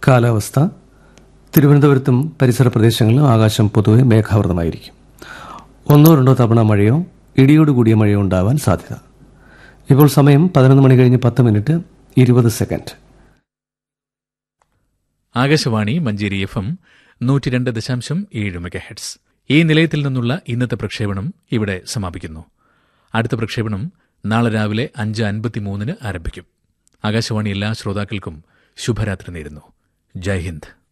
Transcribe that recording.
കാലാവസ്ഥ തിരുവനന്തപുരത്തും പരിസര പ്രദേശങ്ങളിലും ആകാശം പൊതുവെ മേഘാവൃതമായിരിക്കും ഒന്നോ രണ്ടോ തവണ മഴയോ ഇടിയോടുകൂടിയ മഴയോ ഉണ്ടാവാൻ സാധ്യത ഇപ്പോൾ സമയം പതിനൊന്ന് മണി കഴിഞ്ഞ് പത്ത് മിനിറ്റ് ഇരുപത് second Akashvani Manjeri F M നൂറ്റി രണ്ട് ദശാംശം ഏഴ് മെഗാഹെഡ്സ് ഈ നിലയത്തിൽ നിന്നുള്ള ഇന്നത്തെ പ്രക്ഷേപണം ഇവിടെ സമാപിക്കുന്നു അടുത്ത പ്രക്ഷേപണം നാളെ രാവിലെ അഞ്ച് അൻപത്തിമൂന്നിന് ആരംഭിക്കും ആകാശവാണി എല്ലാ ശ്രോതാക്കൾക്കും ശുഭരാത്രി നേരുന്നു ജയ് ഹിന്ദ്